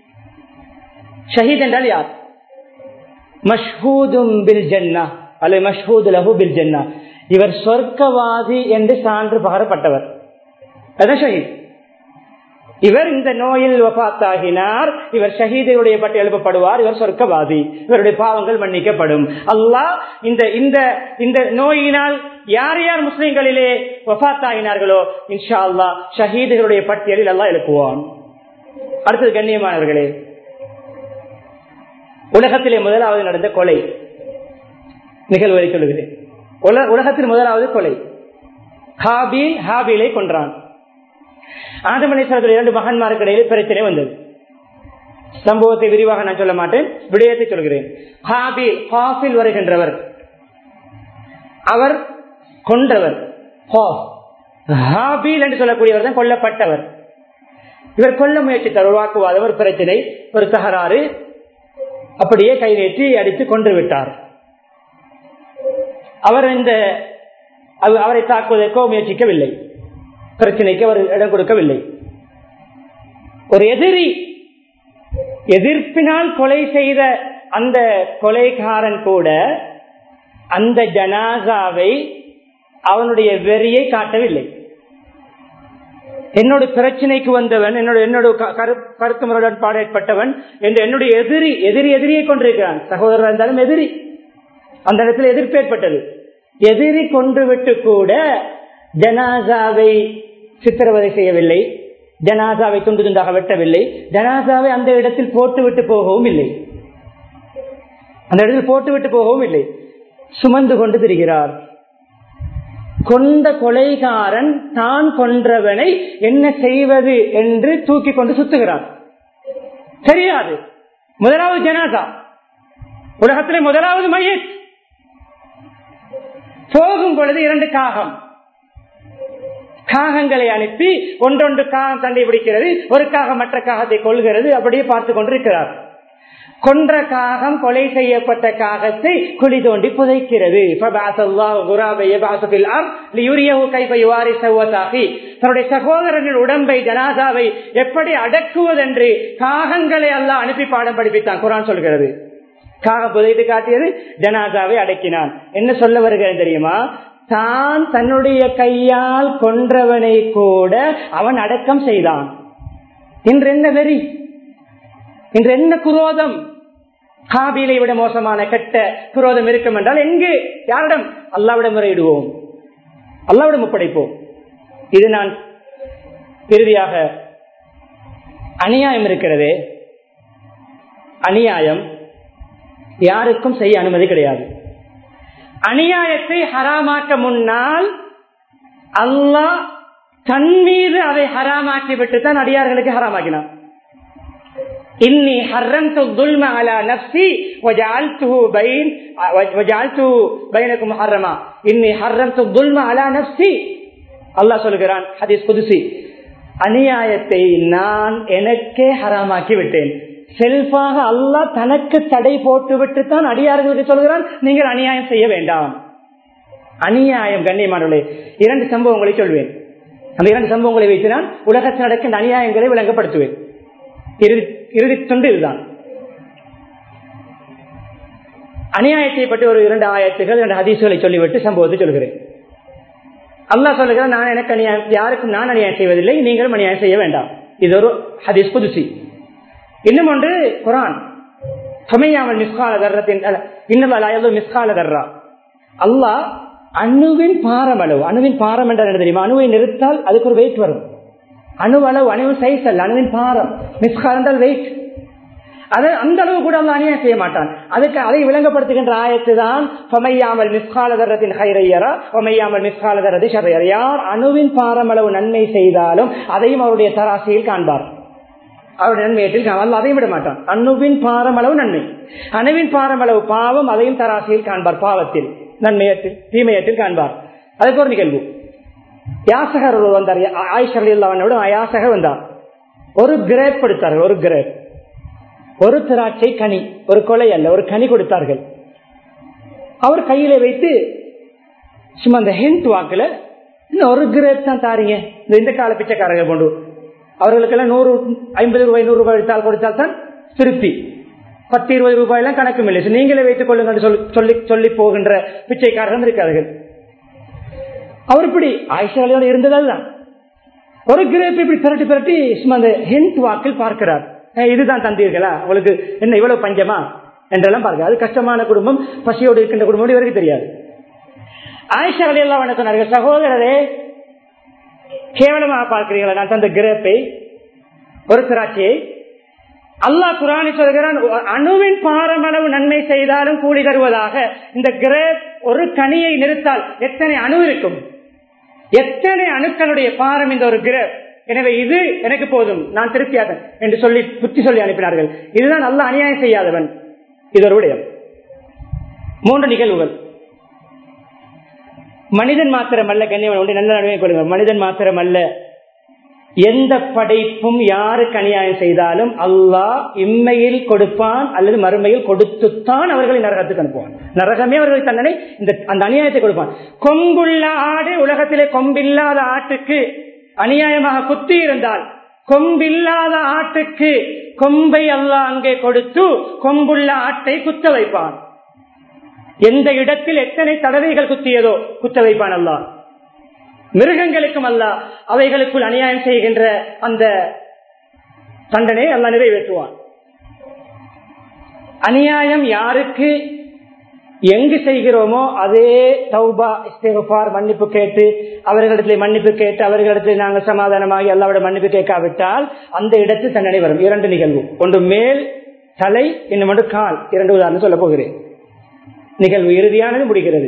ஷஹீத் என்றால் யார் மஷ்ஹூதும் பில் ஜன்னா அல்லது மஷ்ஹூது லஹு பில் ஜன்னா இவர் சொர்க்கவாதி என்று சான்று பகரப்பட்டவர் அதான் ஷஹீத் இவர் இந்த நோயில் வபாத்தாகினார் இவர் ஷஹீதுடைய பட்டு எழுப்பப்படுவார் இவர் சொர்க்கவாதி இவருடைய பாவங்கள் மன்னிக்கப்படும் அல்லாஹ் இந்த இந்த இந்த நோயினால் யார் யார் முஸ்லிம்களிலே வபாத்தாகினார்களோ இன்ஷா அல்லாஹ் ஷஹீதுகளுடைய பட்டியலில் அல்லாஹ் எழுப்புவான் அடுத்தது கண்ணியமானவர்களே உலகத்திலே முதலாவது நடந்த கொலை நிகழ்வரை சொல்லுகிறேன் உல- உலகத்தில் முதலாவது கொலை ஹாபீல் ஹாபீலை கொன்றான் ஆதமலை சாரத்தில் இரண்டு மகன்மாருக்கு இடையிலே பிரச்சனை வந்தது சம்பவத்தை விரிவாக நான் சொல்ல மாட்டேன் விடயத்தை சொல்கிறேன் ஹாபீல் ஹாஃபில் வருகின்றவர் அவர் கொன்றவர் ஹாஃப். ஹாபீல் என்று சொல்லக்கூடியவர் தான் கொல்லப்பட்டவர் இவர் கொல்ல முயற்சித்தார் ஒரு வாக்குவாதம் ஒரு பிரச்சனை ஒரு தகராறு அப்படியே கை நீட்டி அடித்து கொன்று விட்டார் அவர் இந்த அவ- அவரை தாக்குவதற்கோ முயற்சிக்கவில்லை பிரச்சனைக்கு அவர் இடம் கொடுக்கவில்லை ஒரு எதிரி எதிர்ப்பினால் கொலை செய்த அந்த கொலைகாரன் கூட அந்த ஜனாசாவை அவனுடைய வெறியை காட்டவில்லை என்னோட பிரச்சனைக்கு வந்தவன் என்னோட என்னோட க- கரு- கருத்து முரடன்பாடு ஏற்பட்டவன் என்று என்னுடைய எதிரி எதிரி எதிரியை கொண்டிருக்கிறான் சகோதரர் இருந்தாலும் எதிரி அந்த இடத்துல எதிர்ப்பு ஏற்பட்டது எதிரி கொன்று விட்டு கூட ஜனாசாவை சித்திரவதை செய்யவில்லை ஜனாசாவை துண்டு துண்டாக வெட்டவில்லை ஜனாசாவை அந்த இடத்தில் போட்டு விட்டு போகவும் இல்லை அந்த இடத்தில் போட்டு விட்டு போகவும் இல்லை சுமந்து கொண்டு திரிகிறார் கொண்ட கொலைகாரன் தான் கொன்றவனை என்ன செய்வது என்று தூக்கி கொண்டு சுத்துகிறார் தெரியாது முதலாவது ஜனாதா உலகத்திலே முதலாவது மையத் போகும் பொழுது இரண்டு காகம் காகங்களை அனுப்பி ஒன்றொன்று காகம் சண்டை பிடிக்கிறது ஒரு காகம் மற்ற காகத்தை கொள்கிறது அப்படியே பார்த்து கொண்டிருக்கிறார் கொன்ற காகம் கொலை செய்யப்பட்ட காகத்தை குழி தோண்டி புதைக்கிறது தன்னுடைய சகோதரனின் உடம்பை ஜனாதாவை எப்படி அடக்குவதென்று காகங்களை எல்லாம் அனுப்பி பாடம் படிப்பித்தான் குரான் சொல்கிறது காகம் புதைத்து காட்டியது ஜனாதாவை அடக்கினான் என்ன சொல்ல வருகிறது தெரியுமா தான் தன்னுடைய கையால் கொன்றவனை கூட அவன் அடக்கம் செய்தான் இன்று என்ன வெறி இன்று என்ன குரோதம் காபிலை விட மோசமான கெட்ட குரோதம் இருக்கும் என்றால் எங்கு யாரிடம் அல்லாவிடம் முறையிடுவோம் அல்லாவிடம் ஒப்படைப்போம் இது நான் இறுதியாக அநியாயம் இருக்கிறது அநியாயம் யாருக்கும் செய்ய அனுமதி கிடையாது அநியாயத்தை ஹராமாக்க முன்னால் அல்லாஹ் தன் மீது அதை ஹராமாக்கி விட்டு தான் அடியார்களுக்கு ஹராமாக்கினான் இன்னி ஹர்ரம்து துல்ம அலா நப்சி வஜஅல்துஹு பைன் வஜஅல்துஹு பைனக்கும் ஹர்ரமா இன்னி ஹர்ரம்து துல்ம அலா நப்சி அல்லாஹ் சொல்கிறான் ஹதீஸ் குதுசி அநியாயத்தை நான் எனக்கே ஹராமாக்கி விட்டேன் செல்ஃபாக அல்லாஹ் தனக்கு தடை போட்டு விட்டு தான் அடியார்களுக்கு சொல்கிறான் நீங்கள் அநியாயம் செய்ய வேண்டாம் அநியாயம் கண்ணியமானவர்களே இரண்டு சம்பவங்களை சொல்வேன் அந்த இரண்டு சம்பவங்களை வைத்து நான் உலகத்தில் நடக்கின்ற அநியாயங்களை விளங்கப்படுத்துவேன் இறுதி இறுதி தொண்டு இதுதான் அநியாயத்தை பற்றி ஒரு இரண்டு ஆயத்துகள் இரண்டு ஹதீசுகளை சொல்லிவிட்டு சம்பவத்தை சொல்கிறேன் அல்லாஹ் சொல்லுகிறான் நான் எனக்கு அநியாயம் யாருக்கும் நான் அநியாயம் செய்வதில்லை நீங்களும் அநியாயம் செய்ய வேண்டாம் இது ஒரு ஹதீஸ் புதுசி இன்னும் ஒன்று குரான் சமையாமல் மிஸ்கால தர்றத்தின் இன்னும் மிஸ்கால தர்றா அல்லாஹ் அணுவின் பாரமளவு அணுவின் பாரம் என்றால் என்ன தெரியுமா அணுவை நிறுத்தால் அதுக்கு ஒரு வெயிட் வரும் அணு அளவு அணுவின் சைஸ் அல்ல அணுவின் பாரம் மிஸ்கால் என்றால் வெயிட் அது அந்த அளவு கூட அல்ல அநியாயம் செய்ய மாட்டான் அதுக்கு அதை விளங்கப்படுத்துகின்ற ஆயத்து தான் பொமையாமல் மிஸ்காலதரத்தின் ஹைரையரா பொமையாமல் மிஸ்காலதரதி ஷரையர் யார் அணுவின் பாரமளவு நன்மை செய்தாலும் அதையும் அவருடைய தராசியில் காண்பார் அவருடைய நன்மையத்தில் அல்ல அதையும் விட மாட்டான் அணுவின் பாரமளவு நன்மை அணுவின் பாரமளவு பாவம் அதையும் தராசியில் காண்பார் பாவத்தில் நன்மையத்தில் தீமையத்தில் காண்பார் அதுக்கு ஒரு நிகழ்வு யாசகர் வந்தார் ஆயிஷர் இல்லாமனோட யாசகர் வந்தார் ஒரு கிரேப் கொடுத்தார்கள் ஒரு கிரேப் ஒரு திராட்சை கனி ஒரு கொலை அல்ல ஒரு கனி கொடுத்தார்கள் அவர் கையில வைத்து சும்மா அந்த ஹென்ட் வாக்குல இன்னும் ஒரு கிரேப் தான் தாரீங்க இந்த இந்த கால பிச்சைக்காரங்க கொண்டு அவர்களுக்கெல்லாம் நூறு ஐம்பது ரூபாய் நூறு ரூபாய் எடுத்தால் கொடுத்தால் தான் திருப்தி பத்து இருபது ரூபாய் எல்லாம் கணக்கும் இல்லை நீங்களே வைத்துக் கொள்ளுங்கள் சொல்லி சொல்லி போகின்ற பிச்சைக்காரர்கள் இருக்கார்கள் அவர் இப்படி ஆயிஷாலையோட இருந்ததால் தான் ஒரு கிரேப் இப்படி பிரட்டி பிரட்டி சும்மா அந்த ஹென்ட் வாக்கில் பார்க்கிறார் இதுதான் தந்தீர்களா உங்களுக்கு என்ன இவ்வளவு பஞ்சமா என்றெல்லாம் பார்க்க அது கஷ்டமான குடும்பம் பசியோடு இருக்கின்ற குடும்பம் இவருக்கு தெரியாது ஆயிஷா எல்லாம் வணக்கம் சகோதரரே கேவலமாக பார்க்கிறீங்களா நான் தந்த கிரேப்பை ஒரு திராட்சியை அல்லாஹ் குரானி சொல்கிறான் அணுவின் பாரமளவு நன்மை செய்தாலும் கூலி தருவதாக இந்த கிரேப் ஒரு கனியை நிறுத்தால் எத்தனை அணு இருக்கும் எத்தனை அணுக்களுடைய பாரம் இந்த ஒரு கிரேப் எனவே இது எனக்கு போதும் நான் திருப்தியாக என்று சொல்லி புத்தி சொல்லி அனுப்பினார்கள் இதுதான் நல்ல அநியாயம் செய்யாதவன் இது ஒரு விடயம் மூன்று நிகழ்வுகள் மனிதன் மாத்திரமல்ல கண்ணியவன் ஒன்று நல்ல நடுவே கொள்ளுங்கள் மனிதன் மாத்திரமல்ல எந்த படைப்பும் யாருக்கு அநியாயம் செய்தாலும் அல்லாஹ் இம்மையில் கொடுப்பான் அல்லது மறுமையில் கொடுத்துத்தான் அவர்களை நரகத்துக்கு அனுப்புவான் நரகமே அவர்களுக்கு தண்டனை இந்த அந்த அநியாயத்தை கொடுப்பான் கொம்புள்ள ஆடு உலகத்திலே கொம்பில்லாத ஆட்டுக்கு அநியாயமாக குத்தி இருந்தால் கொம்பில்லாத ஆட்டுக்கு கொம்பை அல்லாஹ் அங்கே கொடுத்து கொம்புள்ள ஆட்டை குத்த வைப்பான் எந்த இடத்தில் எத்தனை தடவைகள் குத்தியதோ குத்த வைப்பான் அல்லாஹ் மிருகங்களுக்கும் அல்ல அவைகளுக்குள் அநியாயம் செய்கின்ற அந்த தண்டனை அல்ல நிறைவேற்றுவான் அநியாயம் யாருக்கு எங்கு செய்கிறோமோ அதே தௌபா இஸ்தேபார் மன்னிப்பு கேட்டு அவர்களிடத்தில் மன்னிப்பு கேட்டு அவர்களிடத்தில் நாங்கள் சமாதானமாகி எல்லாவிட மன்னிப்பு கேட்காவிட்டால் அந்த இடத்தில் தண்டனை வரும் இரண்டு நிகழ்வு ஒன்று மேல் தலை இன்னும் ஒன்று கால் இரண்டு உதாரணம் சொல்ல போகிறேன் நிகழ்வு இறுதியானது முடிகிறது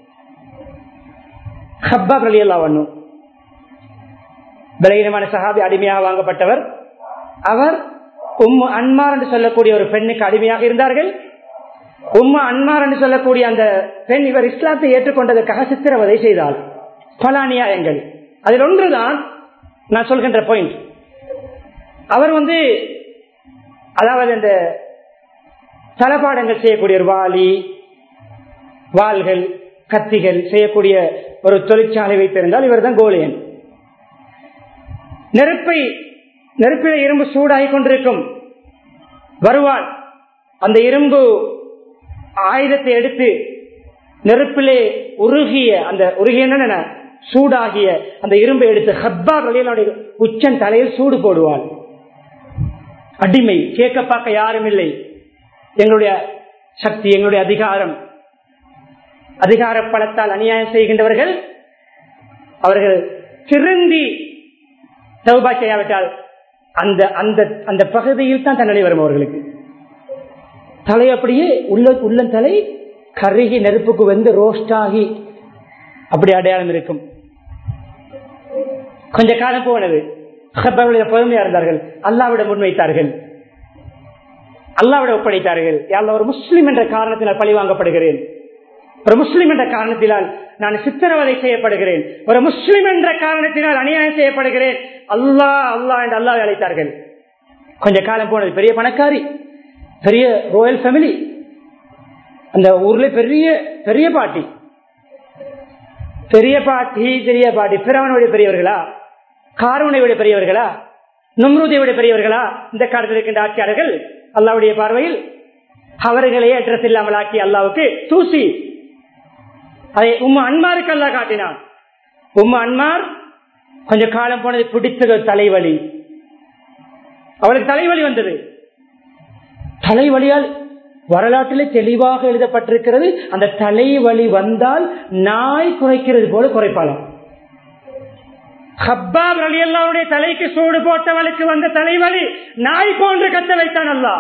ஹப்பாப் அலி அல்லா ஒன்னும் பலகீனமான சஹாபி அடிமையாக வாங்கப்பட்டவர் அவர் உம்மு அன்மார் என்று சொல்லக்கூடிய ஒரு பெண்ணுக்கு அடிமையாக இருந்தார்கள் உம்மு அன்மார் என்று சொல்லக்கூடிய அந்த பெண் இவர் இஸ்லாத்தை ஏற்றுக்கொண்டதற்காக சித்திரவதை செய்தால் பல அநியாயங்கள் அதில் ஒன்றுதான் நான் சொல்கின்ற பாயிண்ட் அவர் வந்து அதாவது இந்த தளபாடங்கள் செய்யக்கூடிய ஒரு வாளி வாள்கள் கத்திகள் செய்யக்கூடிய ஒரு தொழிற்சாலை வைத்திருந்தால் இவர் தான் கோலியன் நெருப்பை நெருப்பில இரும்பு சூடாகி கொண்டிருக்கும் வருவாள் அந்த இரும்பு ஆயுதத்தை எடுத்து நெருப்பிலே உருகிய அந்த உருகிய என்ன சூடாகிய அந்த இரும்பை எடுத்து ஹப்பா வழியினுடைய உச்சன் தலையில் சூடு போடுவாள் அடிமை கேட்க பார்க்க யாரும் இல்லை எங்களுடைய சக்தி எங்களுடைய அதிகாரம் அதிகார பலத்தால் அநியாயம் செய்கின்றவர்கள் அவர்கள் திருந்தி சௌபா செய்யாவிட்டால் அந்த அந்த அந்த பகுதியில் தான் தண்டனை வரும் அவர்களுக்கு தலை அப்படியே உள்ள உள்ள தலை கருகி நெருப்புக்கு வந்து ரோஸ்ட் ஆகி அப்படி அடையாளம் இருக்கும் கொஞ்ச காலம் போனது பொறுமையா இருந்தார்கள் அல்லாவிடம் முன்வைத்தார்கள் அல்லாவிட ஒப்படைத்தார்கள் யாரில் ஒரு முஸ்லிம் என்ற காரணத்தினால் பழி வாங்கப்படுகிறேன் ஒரு முஸ்லிம் என்ற காரணத்தினால் நான் சித்திரவதை செய்யப்படுகிறேன் ஒரு முஸ்லிம் என்ற காரணத்தினால் அநியாயம் செய்யப்படுகிறேன் அல்லா அல்லா என்று அல்லாவை அழைத்தார்கள் கொஞ்ச காலம் போனது பெரிய பணக்காரி பெரிய ரோயல் ஃபேமிலி அந்த ஊர்ல பெரிய பெரிய பாட்டி பெரிய பாட்டி பெரிய பாட்டி பிறவனுடைய பெரியவர்களா காரவனை விட பெரியவர்களா நும்ருதை விட பெரியவர்களா இந்த காலத்தில் இருக்கின்ற ஆட்சியாளர்கள் அல்லாவுடைய பார்வையில் அவர்களே அட்ரஸ் இல்லாமல் ஆக்கி அல்லாவுக்கு தூசி அதை உம்ம அன்மாருக்கு அல்லா காட்டினான் உம்ம அன்மார் கொஞ்ச காலம் போனது பிடித்தது தலைவலி அவளுக்கு தலைவலி வந்தது தலைவலியால் வரலாற்றிலே தெளிவாக எழுதப்பட்டிருக்கிறது அந்த தலைவலி வந்தால் நாய் குறைக்கிறது போல குறைப்பாளாம் ஹப்பாப் அலி அல்லாவுடைய தலைக்கு சூடு போட்டவளுக்கு வந்த தலைவலி நாய் போன்று கத்த வைத்தான் அல்லா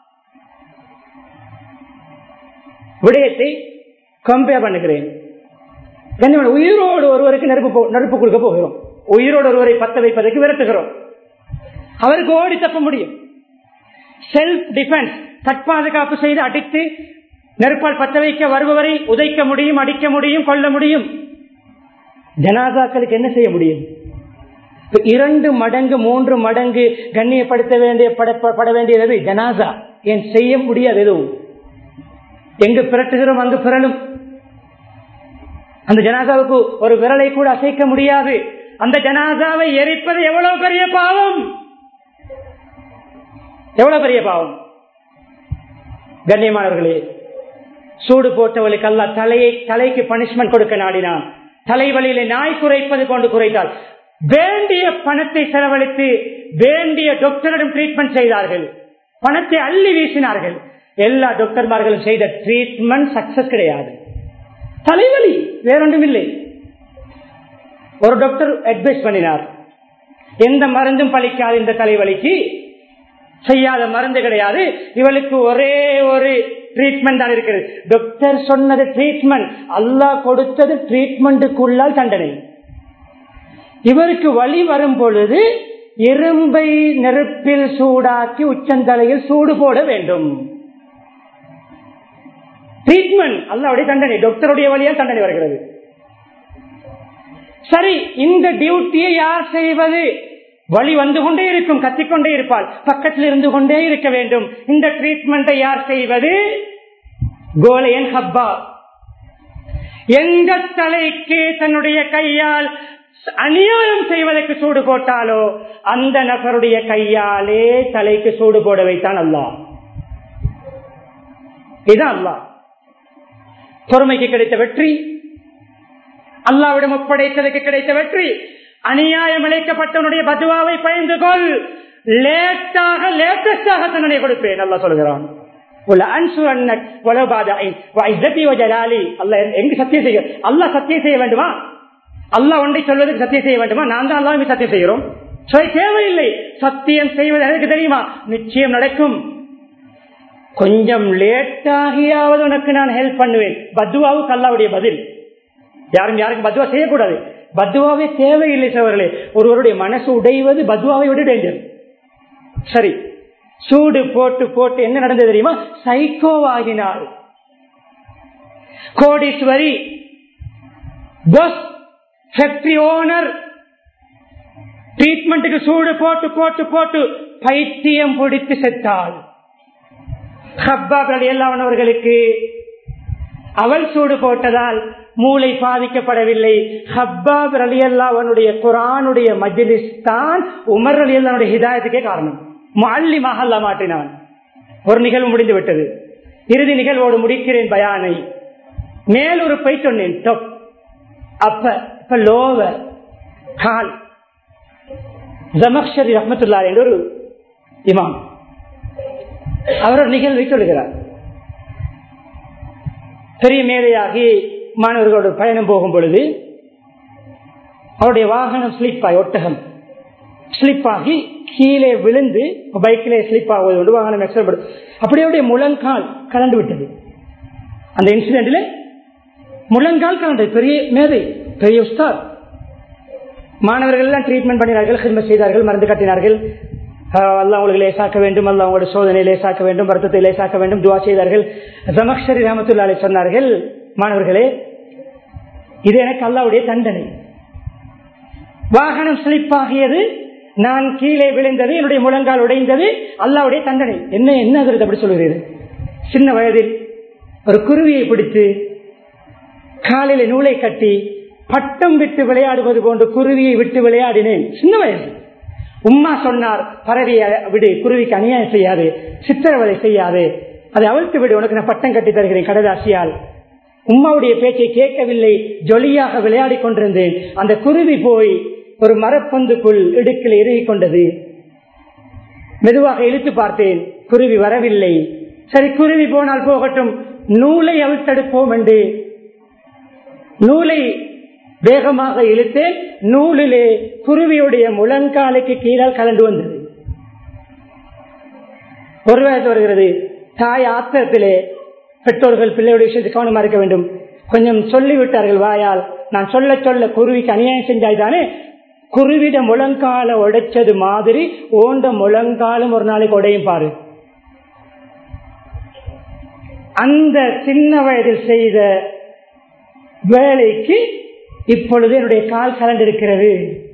விடயத்தை கம்பேர் பண்ணுகிறேன் உயிரோடு ஒருவருக்கு நெருப்பு நெருப்பு கொடுக்க போகிறோம் உயிரோடு ஒருவரை பத்த வைப்பதற்கு விரட்டுகிறோம் அவருக்கு ஓடி தப்ப முடியும் செல்ஃப் டிஃபென்ஸ் தற்பாதுகாப்பு செய்து அடித்து நெருப்பால் பத்த வைக்க வருபவரை உதைக்க முடியும் அடிக்க முடியும் கொள்ள முடியும் ஜனாதாக்களுக்கு என்ன செய்ய முடியும் இரண்டு மடங்கு மூன்று மடங்கு கண்ணியப்படுத்த வேண்டிய பட வேண்டியது ஜனாசா ஏன் செய்ய முடியாது எதுவும் எங்கு பிறட்டுகிறோம் அங்கு பிறலும் அந்த ஜனாசாவுக்கு ஒரு விரலை கூட அசைக்க முடியாது அந்த ஜனாசாவை எரிப்பது எவ்வளவு பெரிய பாவம் எவ்வளவு பெரிய பாவம் கண்ணியமானவர்களே சூடு போட்டவளுக்கு அல்ல தலையை தலைக்கு பனிஷ்மெண்ட் கொடுக்க நாடினான் தலைவலியில நாய் குறைப்பது கொண்டு குறைத்தால் வேண்டிய பணத்தை செலவழித்து வேண்டிய டாக்டரிடம் ட்ரீட்மெண்ட் செய்தார்கள் பணத்தை அள்ளி வீசினார்கள் எல்லா டாக்டர்மார்களும் செய்த ட்ரீட்மெண்ட் சக்சஸ் கிடையாது தலைவலி வேறொன்றும் இல்லை ஒரு டாக்டர் அட்வைஸ் பண்ணினார் எந்த மருந்தும் பழிக்காது இந்த தலைவலிக்கு செய்யாத மருந்து கிடையாது இவளுக்கு ஒரே ஒரு ட்ரீட்மெண்ட் தான் இருக்கிறது டாக்டர் சொன்னது ட்ரீட்மெண்ட் அல்லா கொடுத்தது ட்ரீட்மெண்ட்டுக்குள்ளால் தண்டனை இவருக்கு வழி வரும் பொழுது இரும்பை நெருப்பில் சூடாக்கி உச்சந்தலையில் சூடு போட வேண்டும் ட்ரீட்மெண்ட் அல்லாவுடைய தண்டனை டாக்டருடைய வழியால் தண்டனை வருகிறது சரி இந்த டியூட்டியை யார் செய்வது வழி வந்து கொண்டே இருக்கும் கத்திக்கொண்டே இருப்பாள் பக்கத்தில் இருந்து கொண்டே இருக்க வேண்டும் இந்த ட்ரீட்மெண்ட்டை யார் செய்வது கோலையன் ஹப்பா எந்த தலைக்கு தன்னுடைய கையால் அநியாயம் செய்வதற்கு சூடு போட்டாலோ அந்த நபருடைய கையாலே தலைக்கு சூடு போட வைத்தான் அல்லா இதுதான் அல்லா பொறுமைக்கு கிடைத்த வெற்றி அல்லாவிடம் ஒப்படைத்ததுக்கு கிடைத்த வெற்றி அநியாயம் இழைக்கப்பட்டவனுடைய பதுவாவை பயந்து கொள் லேட்டாக லேட்டஸ்டாக தண்டனை கொடுப்பேன் நல்லா சொல்கிறான் எங்கு சத்தியம் செய்ய அல்லா சத்தியம் செய்ய வேண்டுமா அல்லா ஒன்றை சொல்வதற்கு சத்தியம் செய்ய வேண்டுமா நான் தான் அல்லாமே சத்தியம் செய்கிறோம் தேவையில்லை சத்தியம் செய்வது எனக்கு தெரியுமா நிச்சயம் நடக்கும் கொஞ்சம் லேட்டாகியாவது உனக்கு நான் ஹெல்ப் பண்ணுவேன் பத்துவாவுக்கு அல்லாவுடைய பதில் யாரும் யாருக்கும் பத்துவா செய்யக்கூடாது பத்துவாவே தேவையில்லை சவர்களே ஒருவருடைய மனசு உடைவது பத்துவாவை விட டேஞ்சர் சரி சூடு போட்டு போட்டு என்ன நடந்தது தெரியுமா சைக்கோவாகினாள் கோடீஸ்வரி பஸ் ஃபேக்டரி ஓனர் ட்ரீட்மெண்ட்டுக்கு சூடு போட்டு போட்டு போட்டு பைத்தியம் பிடித்து செத்தாள் ஹப்பாப் அல்லாவனவர்களுக்கு அவள் சூடு போட்டதால் மூளை பாதிக்கப்படவில்லை ஹப்பாப் அலி அல்லாவனுடைய குரானுடைய மஜிலிஸ் தான் உமர் அலி அல்லாவுடைய ஹிதாயத்துக்கே காரணம் மல்லி மஹல்லா மாட்டினான் ஒரு நிகழ்வு முடிந்து விட்டது இறுதி நிகழ்வோடு முடிக்கிறேன் பயானை மேலுறுப்பை சொன்னேன் டொப் அப்ப இப்ப லோவ கால் ஜமக்ஷரி ரஹமத்துல்லா என்ற ஒரு இமாம் அவர் ஒரு நிகழ்வை சொல்லுகிறார் பெரிய மேதையாகி மாணவர்களோட பயணம் போகும் பொழுது அவருடைய வாகனம் ஸ்லிப் ஆகி ஒட்டகம் ஸ்லிப் ஆகி கீழே விழுந்து பைக்கிலே ஸ்லிப் ஆகுவது கொண்டு வாகனம் எக்ஸல்படும் அப்படியே அவருடைய முழங்கால் கலந்து விட்டது அந்த இன்சிடென்ட்ல முழங்கால் கலந்தது பெரிய மேதை பெரிய உஸ்தார் மாணவர்கள் எல்லாம் ட்ரீட்மெண்ட் பண்ணினார்கள் ஹிர்ம செய்தார்கள் மருந்து கட்டினார்கள் அல்லா உங்களுக்கு லேசாக்க வேண்டும் அல்லா உங்களுடைய சோதனை லேசாக்க வேண்டும் வருத்தத்தை லேசாக்க வேண்டும் துவா செய்தார்கள் ஜமக்ஷரி ரஹமத்துல்லாலை சொன்னார்கள் மாணவர்களே இது எனக்கு அல்லாவுடைய தண்டனை வாகனம் ஸ்லிப் ஆகியது நான் கீழே விழுந்தது என்னுடைய முழங்கால் உடைந்தது அல்லாவுடைய தண்டனை என்ன என்ன அப்படி சொல்லுகிறீர்கள் சின்ன வயதில் ஒரு குருவியை பிடித்து காலில நூலை கட்டி பட்டம் விட்டு விளையாடுவது போன்று குருவியை விட்டு விளையாடினேன் சின்ன வயசு உம்மா சொன்னார் பறவையை விடு குருவிக்கு அநியாயம் செய்யாது சித்திரவதை செய்யாது அதை அவிழ்த்து விடு உனக்கு நான் பட்டம் கட்டி தருகிறேன் கடதாசியால் உம்மாவுடைய பேச்சை கேட்கவில்லை ஜொலியாக விளையாடி கொண்டிருந்தேன் அந்த குருவி போய் ஒரு மரப்பந்துக்குள் இடுக்கில் இறுகி கொண்டது மெதுவாக இழுத்து பார்த்தேன் குருவி வரவில்லை சரி குருவி போனால் போகட்டும் நூலை அவிழ்த்தெடுப்போம் என்று நூலை வேகமாக இழுத்தேன் நூலிலே குருவியுடைய முழங்காலுக்கு கீழால் கலந்து வந்தது ஒரு வயசு வருகிறது தாய் ஆத்திரத்திலே பெற்றோர்கள் பிள்ளையுடைய விஷயத்தை கவனமா இருக்க வேண்டும் கொஞ்சம் சொல்லிவிட்டார்கள் வாயால் நான் சொல்ல சொல்ல குருவிக்கு அநியாயம் செஞ்சாய்தானே குருவிட முழங்கால உடைச்சது மாதிரி ஓண்ட முழங்காலும் ஒரு நாளைக்கு உடையும் பாரு அந்த சின்ன வயதில் செய்த வேலைக்கு இப்பொழுது என்னுடைய கால் கலந்திருக்கிறது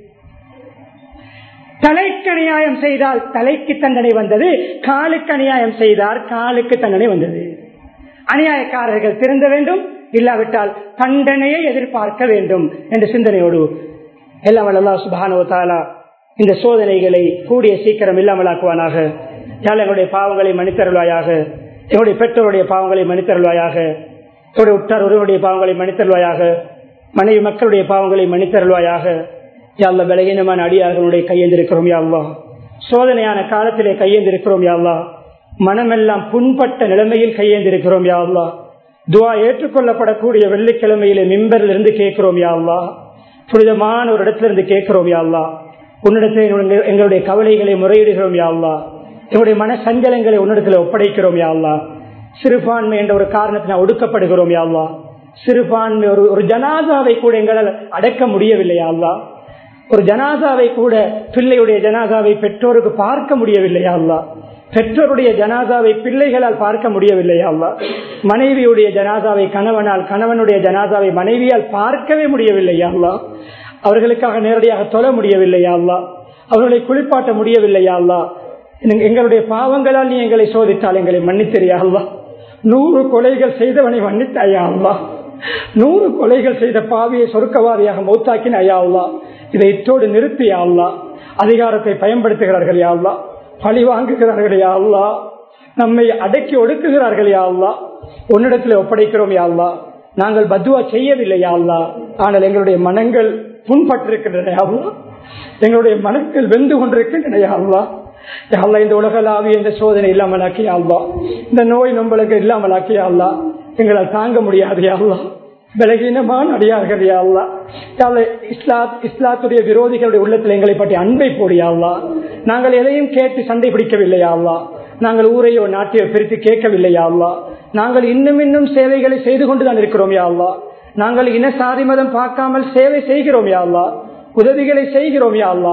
தலைக்கு அநியாயம் செய்தால் தலைக்கு தண்டனை வந்தது காலுக்கு அநியாயம் செய்தால் காலுக்கு தண்டனை வந்தது அநியாயக்காரர்கள் திருந்த வேண்டும் இல்லாவிட்டால் தண்டனையை எதிர்பார்க்க வேண்டும் என்ற சிந்தனையோடு எல்லாம் அல்லா சுபானோ தாலா இந்த சோதனைகளை கூடிய சீக்கிரம் இல்லாமலாக்குவானாக எங்களுடைய பாவங்களை மன்னித்தருள்வாயாக எங்களுடைய பெற்றோருடைய பாவங்களை மன்னித்தருள்வாயாக என்னுடைய உற்றார் ஒருவருடைய பாவங்களை மன்னித்தருள்வாயாக மனைவி மக்களுடைய பாவங்களை மன்னித்தருள்வாயாக யாழ்லா பலகீனமான அடியார்களுடைய கையெந்திருக்கிறோம் யாழ்லா சோதனையான காலத்திலே கையேந்திருக்கிறோம் யாழ்லா மனமெல்லாம் புண்பட்ட நிலைமையில் கையேந்திருக்கிறோம் யாழ்லா துவா ஏற்றுக்கொள்ளப்படக்கூடிய வெள்ளிக்கிழமையிலே மிம்பரில் இருந்து கேட்கிறோம் யாழ்லா புனிதமான ஒரு இடத்துல இருந்து கேட்கிறோம் யாழ்லா உன்னிடத்தில் எங்களுடைய கவலைகளை முறையிடுகிறோம் யாழ்லா எங்களுடைய மன சஞ்சலங்களை உன்னிடத்தில் ஒப்படைக்கிறோம் யாழ்லா சிறுபான்மை என்ற ஒரு காரணத்தினால் ஒடுக்கப்படுகிறோம் யாழ்லா சிறுபான்மை ஒரு ஒரு ஜனாதாவை கூட எங்களால் அடக்க முடியவில்லை அல்லா ஒரு ஜனாதாவை கூட பிள்ளையுடைய ஜனாதாவை பெற்றோருக்கு பார்க்க முடியவில்லையா அல்லா பெற்றோருடைய ஜனாதாவை பிள்ளைகளால் பார்க்க முடியவில்லையா அல்லா மனைவியுடைய ஜனாதாவை கணவனால் கணவனுடைய ஜனாதாவை மனைவியால் பார்க்கவே முடியவில்லையா அல்லா அவர்களுக்காக நேரடியாக தொழ முடியவில்லையா அல்லா அவர்களை குளிப்பாட்ட முடியவில்லையா அல்லா எங்களுடைய பாவங்களால் நீ எங்களை சோதித்தால் எங்களை மன்னித்தெரியா அல்லா நூறு கொலைகள் செய்தவனை மன்னித்தாயா அல்லா நூறு கொலைகள் செய்த பாவியை சொருக்கவாதியாக மௌத்தாக்கின ஐயா அல்லா இதை இத்தோடு நிறுத்தியா அல்லா அதிகாரத்தை பயன்படுத்துகிறார்கள் யா அல்லா பழி வாங்குகிறார்கள் யா அல்லா நம்மை அடக்கி ஒடுக்குகிறார்கள் யா அல்லா உன்னிடத்தில் ஒப்படைக்கிறோம் யா அல்லா நாங்கள் பத்துவா செய்யவில்லை யா அல்லா ஆனால் எங்களுடைய மனங்கள் புண்பட்டிருக்கின்றன யா அல்லா எங்களுடைய மனங்கள் வெந்து கொண்டிருக்கின்றன யா அல்லா அல்லா இந்த உலகளாவிய இந்த சோதனை இல்லாமலாக்கி அல்லா இந்த நோய் நம்மளுக்கு இல்லாமலாக்கி அல்லா எங்களால் தாங்க முடியாது அல்லா பலகீனமான அடியார்கள் அல்லா இஸ்லாத் இஸ்லாத்துடைய விரோதிகளுடைய உள்ளத்தில் எங்களை பற்றி அன்பை போடியாள்லா நாங்கள் எதையும் கேட்டு சண்டை பிடிக்கவில்லையா அல்லா நாங்கள் ஊரையோ நாட்டையோ பிரித்து கேட்கவில்லையா அல்லா நாங்கள் இன்னும் இன்னும் சேவைகளை செய்து கொண்டுதான் இருக்கிறோம் யா அல்லா நாங்கள் இன சாதி மதம் பார்க்காமல் சேவை செய்கிறோம் யா அல்லா உதவிகளை செய்கிறோம் யா அல்லா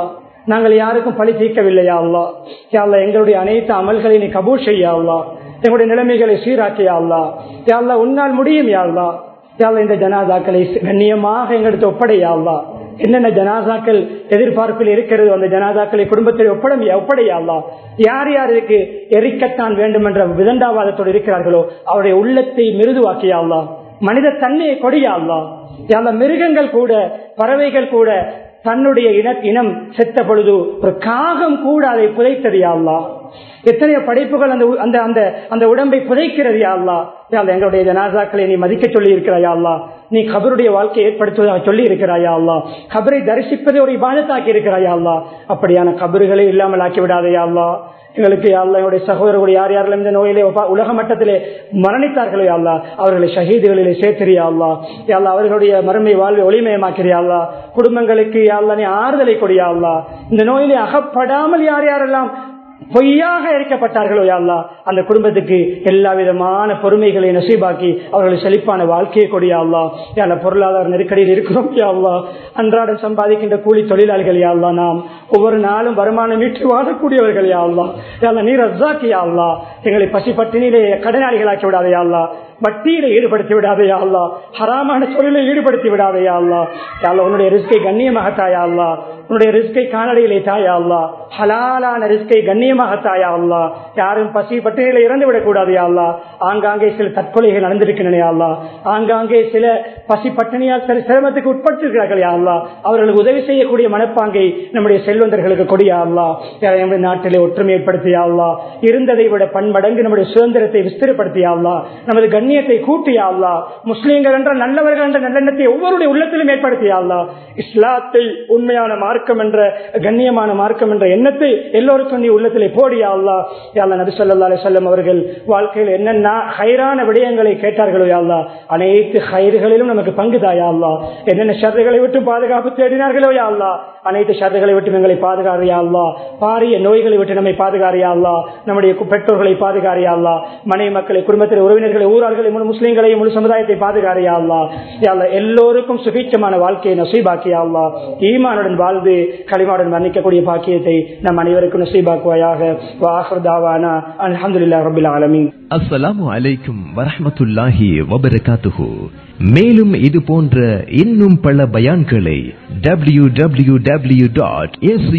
நாங்கள் யாருக்கும் பழி தீர்க்கவில்லையா அல்லா யாழ்லா எங்களுடைய அனைத்து அமல்களை நீ கபூர் செய்யா அல்லா எங்களுடைய நிலைமைகளை சீராக்கியா அல்லா யாழ்லா உன்னால் முடியும் யாழ்லா யாழ்லா இந்த ஜனாதாக்களை கண்ணியமாக எங்களுக்கு ஒப்படையா அல்லா என்னென்ன ஜனாதாக்கள் எதிர்பார்ப்பில் இருக்கிறது அந்த ஜனாதாக்களை குடும்பத்தில் ஒப்படம் ஒப்படையாளா யார் யாருக்கு எரிக்கத்தான் வேண்டும் என்ற விதண்டாவாதத்தோடு இருக்கிறார்களோ அவருடைய உள்ளத்தை மிருதுவாக்கியாளா மனித தன்மையை கொடியாளா யாழ்லா மிருகங்கள் கூட பறவைகள் கூட தன்னுடைய இன இனம் செத்த பொழுது ஒரு காகம் கூட அதை புதைத்தது யாழ்லா எத்தனையோ படைப்புகள் அந்த அந்த அந்த அந்த உடம்பை புதைக்கிறது யாழ்லா யாழ்லா எங்களுடைய ஜனாசாக்களை நீ மதிக்க சொல்லி இருக்கிறாயா அல்லா நீ கபருடைய வாழ்க்கையை ஏற்படுத்துவதாக சொல்லி இருக்கிறாயா அல்லா கபரை தரிசிப்பதை ஒரு இபாதத்தாக்கி இருக்கிறாயா அல்லா அப்படியான கபறுகளை இல்லாமல் ஆக்கி விடாதையா அல்லா எங்களுக்கு அல்லா என்னுடைய சகோதரர்கள் யார் யாரெல்லாம் இந்த நோயிலே உலக மட்டத்திலே மரணித்தார்களோ அல்லா அவர்களை ஷஹீதுகளிலே சேர்த்திரியா அல்லா யாழ்லா அவர்களுடைய மறுமை வாழ்வை ஒளிமயமாக்கிறியா அல்லா குடும்பங்களுக்கு யாழ்லா நீ ஆறுதலை கொடியா அல்லா இந்த நோயிலே அகப்படாமல் யார் யாரெல்லாம் பொய்யாக எரிக்கப்பட்டார்களோ யாழ்லா அந்த குடும்பத்துக்கு எல்லா விதமான பொறுமைகளை நசீபாக்கி அவர்களை செழிப்பான வாழ்க்கையை கொடியா அல்லா யாழ பொருளாதார நெருக்கடியில் இருக்கிறோம் யாழ்லா அன்றாடம் சம்பாதிக்கின்ற கூலி தொழிலாளிகள் யாழ்லா நாம் ஒவ்வொரு நாளும் வருமானம் ஈட்டு வாழக்கூடியவர்கள் யாழ்லா யாழ்லா நீ ரஸ்ஸாக்கி யாழ்லா எங்களை பசி பட்டினியிலே கடனாளிகளாக்கி விடாதே யாழ்லா வட்டியில ஈடுபடுத்தி விடாதையா அல்லா ஹராமான தொழிலை ஈடுபடுத்தி விடாதையா அல்லா யாழ்லா உன்னுடைய ரிஸ்கை கண்ணியமாக தாயா அல்லா உன்னுடைய ரிஸ்கை காணடியிலே தாயா அல்லா ஹலாலான ரிஸ்கை கண்ணியமாக தாயா அல்லா யாரும் பசி பட்டினியில இறந்து விடக்கூடாது அல்லா ஆங்காங்கே சில தற்கொலைகள் நடந்திருக்கின்றன அல்லா ஆங்காங்கே சில பசி பட்டினியால் சிரமத்துக்கு உட்பட்டிருக்கிறார்கள் அல்லா அவர்களுக்கு உதவி செய்யக்கூடிய மனப்பாங்கை நம்முடைய செல்வந்தர்களுக்கு கொடியா அல்லா நம்முடைய நாட்டிலே ஒற்றுமை ஏற்படுத்தியா அல்லா இருந்ததை விட பன்மடங்கு நம்முடைய சுதந்திரத்தை விஸ்திரப்படுத்தியா அல்லா நமது கண்ணியத்தை கூட்டியா அல்லா முஸ்லீம்கள் என்ற நல்லவர்கள் என்ற நல்லெண்ணத்தை ஒவ்வொருடைய உள்ளத்திலும் ஏற்படுத்தியா அல்லா இஸ்லாத்தை உண்மையான மார்க்கம் என்ற கண்ணியமான மார்க்கம் என்ற எண்ணத்தை எல்லோருக்கும் நீ உள்ளத்திலே போடியா அல்லா யாழ்லா நபி சொல்லா அலி சொல்லம் அவர்கள் வாழ்க்கையில் என்னென்ன ஹைரான விடயங்களை கேட்டார்களோ யாழ்லா அனைத்து ஹைறுகளிலும் நமக்கு பங்கு தாயா அல்லா என்னென்ன ஷர்றுகளை விட்டு பாதுகாப்பு தேடினார்களோ யாழ்லா அனைத்து ஷர்றுகளை விட்டு எங்களை பாதுகாரியா அல்லா பாரிய நோய்களை விட்டு நம்மை பாதுகாரியா அல்லா நம்முடைய பெற்றோர்களை பாதுகாரியா அல்லா மனைவி மக்களை குடும்பத்தில் உறவினர்களை ஊரார்களை முழு முஸ்லீம்களை முழு சமுதாயத்தை பாதுகாரியா அல்லா யாழ்லா எல்லோருக்கும் சுபீட்சமான வாழ்க்கையை நசீபாக்கியா அல்லா ஈமானுடன் வாழ்ந்து களிமாவுடன் வர்ணிக்கக்கூடிய பாக்கியத்தை நம் அனைவருக்கும் நசீபாக்குவாயாக வாஹர் தாவானா அலமதுல்லா ரபில் ஆலமின் அஸ்ஸலாமு அலைக்கும் வரஹமத்துல்லாஹி வபரகாத்துஹு மேலும் இது போன்ற இன்னும் பல பயான்களை W W W dot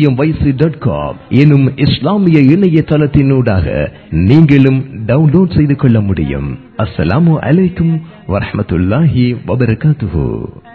dot com எனும் இஸ்லாமிய இணையதளத்தினூடாக நீங்களும் டவுன்லோட் செய்து கொள்ள முடியும் அஸ்ஸலாமு அலைக்கும் வரஹமத்துல்லாஹி வபரகாத்துஹு